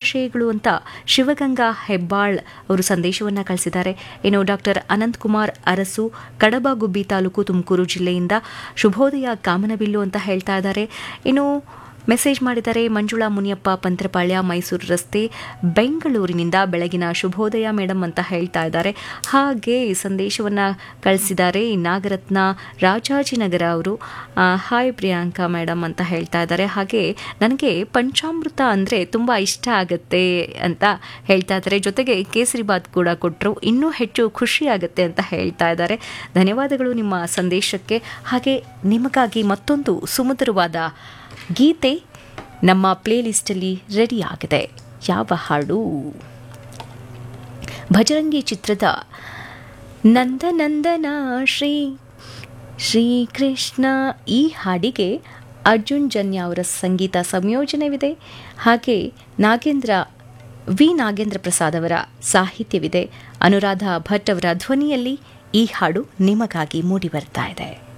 ಶುಭಾಶಯಗಳು ಅಂತ ಶಿವಗಂಗಾ ಹೆಬ್ಬಾಳ್ ಅವರು ಸಂದೇಶವನ್ನು ಕಳಿಸಿದ್ದಾರೆ ಇನ್ನು ಡಾಕ್ಟರ್ ಅನಂತಕುಮಾರ್ ಅರಸು ಕಡಬಗುಬ್ಬಿ ತಾಲೂಕು ತುಮಕೂರು ಜಿಲ್ಲೆಯಿಂದ ಶುಭೋದಯ ಕಾಮನಬಿಲ್ಲು ಅಂತ ಹೇಳ್ತಾ ಇದ್ದಾರೆ ಇನ್ನು ಮೆಸೇಜ್ ಮಾಡಿದ್ದಾರೆ ಮಂಜುಳಾ ಮುನಿಯಪ್ಪ ಪಂತ್ರಪಾಳ್ಯ ಮೈಸೂರು ರಸ್ತೆ ಬೆಂಗಳೂರಿನಿಂದ ಬೆಳಗಿನ ಶುಭೋದಯ ಮೇಡಮ್ ಅಂತ ಹೇಳ್ತಾ ಇದ್ದಾರೆ ಹಾಗೆ ಸಂದೇಶವನ್ನು ಕಳಿಸಿದ್ದಾರೆ ನಾಗರತ್ನ ರಾಜಾಜಿನಗರ ಅವರು ಆ, ಹಾಯ್ ಪ್ರಿಯಾಂಕಾ ಮೇಡಮ್ ಅಂತ ಹೇಳ್ತಾ ಇದ್ದಾರೆ ಹಾಗೆ ನನಗೆ ಪಂಚಾಮೃತ ಅಂದರೆ ತುಂಬ ಇಷ್ಟ ಆಗುತ್ತೆ ಅಂತ ಹೇಳ್ತಾ ಇದ್ದಾರೆ ಜೊತೆಗೆ ಕೇಸರಿ ಬಾತ್ ಕೂಡ ಕೊಟ್ಟರು ಇನ್ನೂ ಹೆಚ್ಚು ಖುಷಿ ಆಗುತ್ತೆ ಅಂತ ಹೇಳ್ತಾ ಇದ್ದಾರೆ ಧನ್ಯವಾದಗಳು ನಿಮ್ಮ ಸಂದೇಶಕ್ಕೆ ಹಾಗೆ ನಿಮಗಾಗಿ ಮತ್ತೊಂದು ಸುಮಧುರವಾದ ಗೀತೆ ನಮ್ಮ ಪ್ಲೇಲಿಸ್ಟಲ್ಲಿ ರೆಡಿ ಆಗಿದೆ ಯಾವ ಹಾಡು ಭಜರಂಗಿ ಚಿತ್ರದ ನಂದನಂದನ ಶ್ರೀ ಶ್ರೀಕೃಷ್ಣ ಈ ಹಾಡಿಗೆ ಅರ್ಜುನ್ ಜನ್ಯ ಅವರ ಸಂಗೀತ ಸಂಯೋಜನೆವಿದೆ ಹಾಗೆ ನಾಗೇಂದ್ರ ವಿ ನಾಗೇಂದ್ರ ಪ್ರಸಾದ್ ಅವರ ಸಾಹಿತ್ಯವಿದೆ ಅನುರಾಧ ಭಟ್ ಅವರ ಧ್ವನಿಯಲ್ಲಿ ಈ ಹಾಡು ನಿಮಗಾಗಿ ಮೂಡಿ ಬರ್ತಾ ಇದೆ